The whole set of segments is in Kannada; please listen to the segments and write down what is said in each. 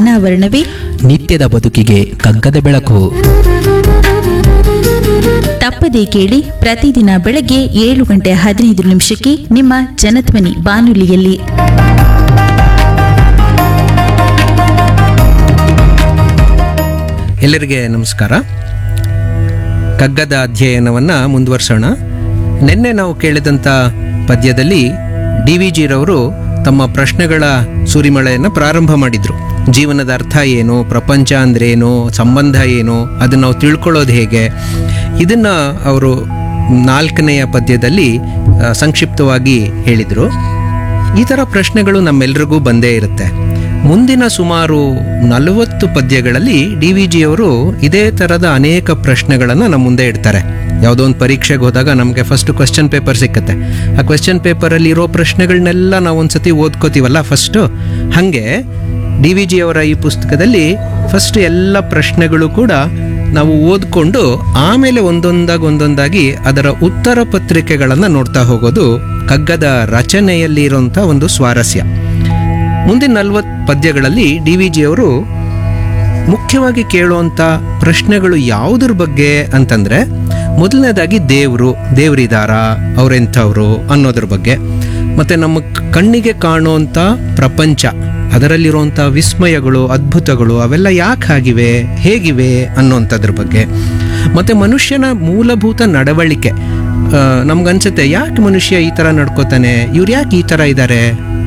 ಅನಾವರಣವೇ ನಿತ್ಯದ ಬದುಕಿಗೆ ಕಗ್ಗದ ಬೆಳಕು ತಪ್ಪದೇ ಕೇಳಿ ಪ್ರತಿದಿನ ಬೆಳಗ್ಗೆ ಏಳು ಗಂಟೆ ಹದಿನೈದು ನಿಮಿಷಕ್ಕೆ ನಿಮ್ಮ ಜನಧ್ವನಿ ಬಾನುಲಿಯಲ್ಲಿ ಎಲ್ಲರಿಗೆ ನಮಸ್ಕಾರ ಕಗ್ಗದ ಅಧ್ಯಯನವನ್ನು ಮುಂದುವರ್ಸೋಣ ನಿನ್ನೆ ನಾವು ಕೇಳಿದಂಥ ಪದ್ಯದಲ್ಲಿ ಡಿ ವಿ ಜಿರವರು ತಮ್ಮ ಪ್ರಶ್ನೆಗಳ ಸುರಿಮಳೆಯನ್ನು ಪ್ರಾರಂಭ ಮಾಡಿದರು ಜೀವನದ ಅರ್ಥ ಏನು ಪ್ರಪಂಚ ಅಂದ್ರೇನು ಸಂಬಂಧ ಏನು ಅದನ್ನು ನಾವು ತಿಳ್ಕೊಳ್ಳೋದು ಹೇಗೆ ಇದನ್ನು ಅವರು ನಾಲ್ಕನೆಯ ಪದ್ಯದಲ್ಲಿ ಆ, ಸಂಕ್ಷಿಪ್ತವಾಗಿ ಹೇಳಿದರು ಈ ಥರ ಪ್ರಶ್ನೆಗಳು ನಮ್ಮೆಲ್ರಿಗೂ ಬಂದೇ ಇರುತ್ತೆ ಮುಂದಿನ ಸುಮಾರು ನಲವತ್ತು ಪದ್ಯಗಳಲ್ಲಿ ಡಿ ವಿ ಜಿಯವರು ಇದೇ ಥರದ ಅನೇಕ ಪ್ರಶ್ನೆಗಳನ್ನು ನಮ್ಮ ಮುಂದೆ ಇಡ್ತಾರೆ ಯಾವುದೋ ಒಂದು ಪರೀಕ್ಷೆಗೆ ಹೋದಾಗ ನಮಗೆ ಫಸ್ಟ್ ಕ್ವೆಶ್ಚನ್ ಪೇಪರ್ ಸಿಕ್ಕತ್ತೆ ಆ ಕ್ವೆಶ್ಚನ್ ಪೇಪರಲ್ಲಿ ಇರೋ ಪ್ರಶ್ನೆಗಳನ್ನೆಲ್ಲ ನಾವು ಒಂದ್ಸತಿ ಓದ್ಕೋತೀವಲ್ಲ ಫಸ್ಟು ಹಾಗೆ ಡಿ ವಿ ಜಿಯವರ ಈ ಪುಸ್ತಕದಲ್ಲಿ ಫಸ್ಟ್ ಎಲ್ಲ ಪ್ರಶ್ನೆಗಳು ಕೂಡ ನಾವು ಓದ್ಕೊಂಡು ಆಮೇಲೆ ಒಂದೊಂದಾಗಿ ಒಂದೊಂದಾಗಿ ಅದರ ಉತ್ತರ ಪತ್ರಿಕೆಗಳನ್ನು ನೋಡ್ತಾ ಹೋಗೋದು ಕಗ್ಗದ ರಚನೆಯಲ್ಲಿ ಇರುವಂಥ ಒಂದು ಸ್ವಾರಸ್ಯ ಮುಂದಿನ ನಲ್ವತ್ತು ಪದ್ಯಗಳಲ್ಲಿ ಡಿ ವಿ ಜಿಯವರು ಮುಖ್ಯವಾಗಿ ಕೇಳುವಂಥ ಪ್ರಶ್ನೆಗಳು ಯಾವುದ್ರ ಬಗ್ಗೆ ಅಂತಂದರೆ ಮೊದಲನೇದಾಗಿ ದೇವರು ದೇವರಿದಾರಾ ಅವರೆಂಥವ್ರು ಅನ್ನೋದ್ರ ಬಗ್ಗೆ ಮತ್ತು ನಮ್ಮ ಕಣ್ಣಿಗೆ ಕಾಣುವಂಥ ಪ್ರಪಂಚ ಅದರಲ್ಲಿರುವಂಥ ವಿಸ್ಮಯಗಳು ಅದ್ಭುತಗಳು ಅವೆಲ್ಲ ಯಾಕೆ ಆಗಿವೆ ಹೇಗಿವೆ ಅನ್ನೋಂಥದ್ರ ಬಗ್ಗೆ ಮತ್ತು ಮನುಷ್ಯನ ಮೂಲಭೂತ ನಡವಳಿಕೆ ನಮ್ಗನ್ಸುತ್ತೆ ಯಾಕೆ ಮನುಷ್ಯ ಈ ಥರ ನಡ್ಕೋತಾನೆ ಇವ್ರು ಯಾಕೆ ಈ ಥರ ಇದ್ದಾರೆ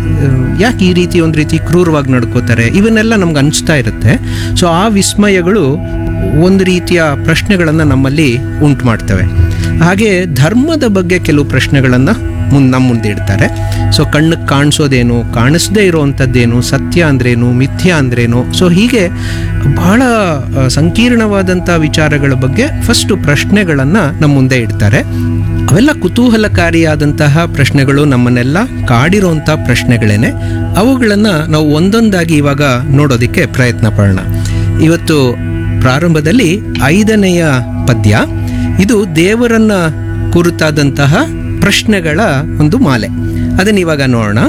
ಯಾಕೆ ಈ ರೀತಿ ಒಂದು ರೀತಿ ಕ್ರೂರವಾಗಿ ನಡ್ಕೋತಾರೆ ಇವನ್ನೆಲ್ಲ ನಮ್ಗೆ ಅನಿಸ್ತಾ ಇರುತ್ತೆ ಸೊ ಆ ವಿಸ್ಮಯಗಳು ಒಂದು ರೀತಿಯ ಪ್ರಶ್ನೆಗಳನ್ನು ನಮ್ಮಲ್ಲಿ ಉಂಟು ಮಾಡ್ತವೆ ಹಾಗೆ ಧರ್ಮದ ಬಗ್ಗೆ ಕೆಲವು ಪ್ರಶ್ನೆಗಳನ್ನು ಮುಂದೆ ನಮ್ಮ ಮುಂದೆ ಇಡ್ತಾರೆ ಸೊ ಕಣ್ಣಿಗೆ ಕಾಣಿಸೋದೇನು ಕಾಣಿಸದೇ ಇರೋವಂಥದ್ದೇನು ಸತ್ಯ ಅಂದ್ರೇನು ಮಿಥ್ಯ ಅಂದ್ರೇನು ಸೊ ಹೀಗೆ ಬಹಳ ಆ, ಸಂಕೀರ್ಣವಾದಂಥ ವಿಚಾರಗಳ ಬಗ್ಗೆ ಫಸ್ಟು ಪ್ರಶ್ನೆಗಳನ್ನು ನಮ್ಮ ಮುಂದೆ ಇಡ್ತಾರೆ ಅವೆಲ್ಲ ಕುತೂಹಲಕಾರಿಯಾದಂತಹ ಪ್ರಶ್ನೆಗಳು ನಮ್ಮನ್ನೆಲ್ಲ ಕಾಡಿರುವಂಥ ಪ್ರಶ್ನೆಗಳೇನೆ ಅವುಗಳನ್ನು ನಾವು ಒಂದೊಂದಾಗಿ ಇವಾಗ ನೋಡೋದಕ್ಕೆ ಪ್ರಯತ್ನ ಪಡೋಣ ಇವತ್ತು ಪ್ರಾರಂಭದಲ್ಲಿ ಐದನೆಯ ಪದ್ಯ ಇದು ದೇವರನ್ನ ಕುರಿತಾದಂತಹ ಪ್ರಶ್ನೆಗಳ ಒಂದು ಮಾಲೆ ಅದನ್ನ ಇವಾಗ ನೋಡೋಣ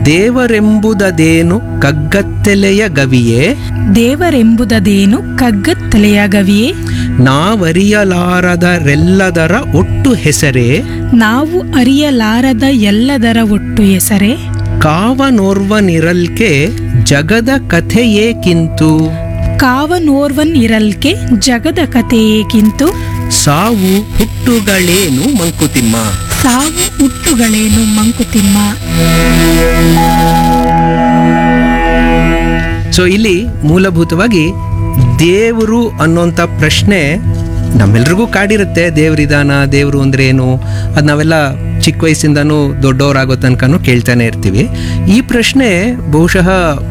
ದೇವರೆಂಬುದದೇನು ಕಗ್ಗತ್ತೆಲೆಯ ಗವಿಯೇ ದೇವರೆಂಬುದದೇನು ಕಗ್ಗತ್ತಲೆಯ ಗವಿಯೇ ನಾವರಿಯಲಾರದರೆಲ್ಲದರ ಒಟ್ಟು ಹೆಸರೇ ನಾವು ಅರಿಯಲಾರದ ಎಲ್ಲದರ ಒಟ್ಟು ಹೆಸರೇ ಕಾವನೋರ್ವನಿರಲ್ಕೆ ಜಗದ ಕಥೆಯೇಕಿಂತು ಕಾವನೋರ್ವನ್ ಇರಲ್ಕೆ ಜಗದ ಕಥೆಯೇಕಿಂತು ಸಾವು ಹುಟ್ಟುಗಳೇನು ಮಂಕುತಿಮ್ಮ ಸಾವು ಹುಟ್ಟುಗಳೇನು ಮಂಕುತಿಮ್ಮ ಸೊ ಇಲ್ಲಿ ಮೂಲಭೂತವಾಗಿ ದೇವರು ಅನ್ನೋಂಥ ಪ್ರಶ್ನೆ ನಮ್ಮೆಲ್ರಿಗೂ ಕಾಡಿರುತ್ತೆ ದೇವರಿದಾನ ದೇವರು ಅಂದ್ರೆ ಏನು ಅದು ನಾವೆಲ್ಲ ಚಿಕ್ಕ ವಯಸ್ಸಿಂದನೂ ದೊಡ್ಡವರಾಗೋ ತನಕನೂ ಕೇಳ್ತಾನೆ ಇರ್ತೀವಿ ಈ ಪ್ರಶ್ನೆ ಬಹುಶಃ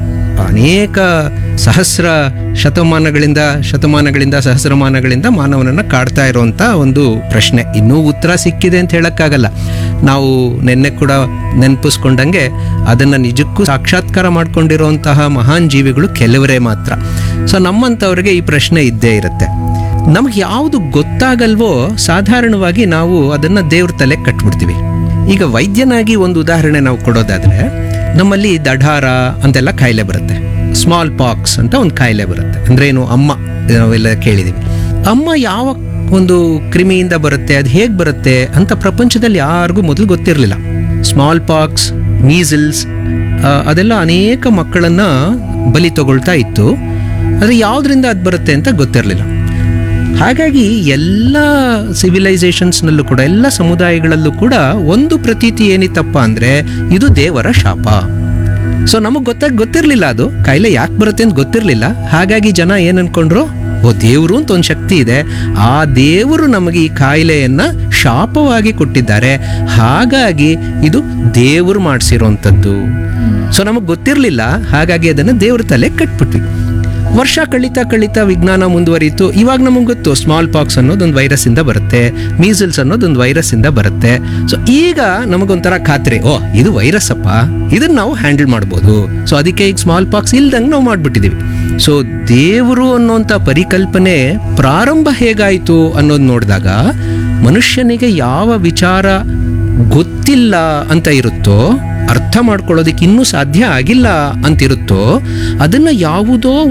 ಅನೇಕ ಸಹಸ್ರ ಶತಮಾನಗಳಿಂದ ಶತಮಾನಗಳಿಂದ ಸಹಸ್ರಮಾನಗಳಿಂದ ಮಾನವನನ್ನು ಕಾಡ್ತಾ ಇರುವಂಥ ಒಂದು ಪ್ರಶ್ನೆ ಇನ್ನೂ ಉತ್ತರ ಸಿಕ್ಕಿದೆ ಅಂತ ಹೇಳೋಕ್ಕಾಗಲ್ಲ ನಾವು ನಿನ್ನೆ ಕೂಡ ನೆನಪಿಸ್ಕೊಂಡಂಗೆ ಅದನ್ನು ನಿಜಕ್ಕೂ ಸಾಕ್ಷಾತ್ಕಾರ ಮಾಡ್ಕೊಂಡಿರುವಂತಹ ಮಹಾನ್ ಜೀವಿಗಳು ಕೆಲವರೇ ಮಾತ್ರ ಸೊ ನಮ್ಮಂಥವ್ರಿಗೆ ಈ ಪ್ರಶ್ನೆ ಇದ್ದೇ ಇರುತ್ತೆ ನಮ್ಗೆ ಯಾವುದು ಗೊತ್ತಾಗಲ್ವೋ ಸಾಧಾರಣವಾಗಿ ನಾವು ಅದನ್ನು ದೇವ್ರ ತಲೆ ಕಟ್ಬಿಡ್ತೀವಿ ಈಗ ವೈದ್ಯನಾಗಿ ಒಂದು ಉದಾಹರಣೆ ನಾವು ಕೊಡೋದಾದ್ರೆ ನಮ್ಮಲ್ಲಿ ದಢಾರ ಅಂತೆಲ್ಲ ಕಾಯಿಲೆ ಬರುತ್ತೆ ಸ್ಮಾಲ್ ಪಾಕ್ಸ್ ಅಂತ ಒಂದು ಕಾಯಿಲೆ ಬರುತ್ತೆ ಅಂದ್ರೆ ಏನು ಅಮ್ಮ ನಾವೆಲ್ಲ ಕೇಳಿದೀವಿ ಅಮ್ಮ ಯಾವ ಒಂದು ಕ್ರಿಮಿಯಿಂದ ಬರುತ್ತೆ ಅದು ಹೇಗೆ ಬರುತ್ತೆ ಅಂತ ಪ್ರಪಂಚದಲ್ಲಿ ಯಾರಿಗೂ ಮೊದಲು ಗೊತ್ತಿರಲಿಲ್ಲ ಸ್ಮಾಲ್ ಪಾಕ್ಸ್ ಮೀಸಲ್ಸ್ ಅದೆಲ್ಲ ಅನೇಕ ಮಕ್ಕಳನ್ನ ಬಲಿ ತಗೊಳ್ತಾ ಇತ್ತು ಆದರೆ ಯಾವುದರಿಂದ ಅದು ಬರುತ್ತೆ ಅಂತ ಗೊತ್ತಿರಲಿಲ್ಲ ಹಾಗಾಗಿ ಎಲ್ಲ ಸಿವಿಲೈಸೇಷನ್ಸ್ನಲ್ಲೂ ಕೂಡ ಎಲ್ಲ ಸಮುದಾಯಗಳಲ್ಲೂ ಕೂಡ ಒಂದು ಪ್ರತೀತಿ ಏನಿತ್ತಪ್ಪ ಅಂದರೆ ಇದು ದೇವರ ಶಾಪ ಸೊ ನಮಗೆ ಗೊತ್ತಾಗ ಗೊತ್ತಿರಲಿಲ್ಲ ಅದು ಕಾಯಿಲೆ ಯಾಕೆ ಬರುತ್ತೆ ಅಂತ ಗೊತ್ತಿರಲಿಲ್ಲ ಹಾಗಾಗಿ ಜನ ಏನು ಅನ್ಕೊಂಡ್ರು ಓ ದೇವರು ಅಂತ ಒಂದು ಶಕ್ತಿ ಇದೆ ಆ ದೇವರು ನಮಗೆ ಈ ಕಾಯಿಲೆಯನ್ನ ಶಾಪವಾಗಿ ಕೊಟ್ಟಿದ್ದಾರೆ ಹಾಗಾಗಿ ಇದು ದೇವರು ಮಾಡಿಸಿರೋಂಥದ್ದು ಸೊ ನಮಗೆ ಗೊತ್ತಿರಲಿಲ್ಲ ಹಾಗಾಗಿ ಅದನ್ನು ದೇವ್ರ ತಲೆ ಕಟ್ಬಿಟ್ವಿ ವರ್ಷ ಕಳೀತಾ ಕಳೀತಾ ವಿಜ್ಞಾನ ಮುಂದುವರಿಯಿತು ಇವಾಗ ನಮಗೆ ಗೊತ್ತು ಸ್ಮಾಲ್ ಪಾಕ್ಸ್ ಅನ್ನೋದೊಂದು ವೈರಸ್ ಇಂದ ಬರುತ್ತೆ ಮೀಸಲ್ಸ್ ಅನ್ನೋದೊಂದು ವೈರಸ್ ಇಂದ ಬರುತ್ತೆ ಸೊ ಈಗ ನಮಗೊಂಥರ ಖಾತ್ರಿ ಓ ಇದು ವೈರಸ್ ಅಪ್ಪ ಇದನ್ನ ನಾವು ಹ್ಯಾಂಡಲ್ ಮಾಡ್ಬೋದು ಸೊ ಅದಕ್ಕೆ ಈಗ ಸ್ಮಾಲ್ ಪಾಕ್ಸ್ ಇಲ್ದಂಗೆ ನಾವು ಮಾಡ್ಬಿಟ್ಟಿದೀವಿ ಸೊ ದೇವರು ಅನ್ನೋಂಥ ಪರಿಕಲ್ಪನೆ ಪ್ರಾರಂಭ ಹೇಗಾಯಿತು ಅನ್ನೋದು ನೋಡಿದಾಗ ಮನುಷ್ಯನಿಗೆ ಯಾವ ವಿಚಾರ ಗೊತ್ತಿಲ್ಲ ಅಂತ ಇರುತ್ತೋ ಅರ್ಥ ಮಾಡ್ಕೊಳ್ಳೋದಕ್ಕೆ ಇನ್ನೂ ಸಾಧ್ಯ ಆಗಿಲ್ಲ ಅಂತಿರುತ್ತೋ ಅದನ್ನ ಯಾವುದೋ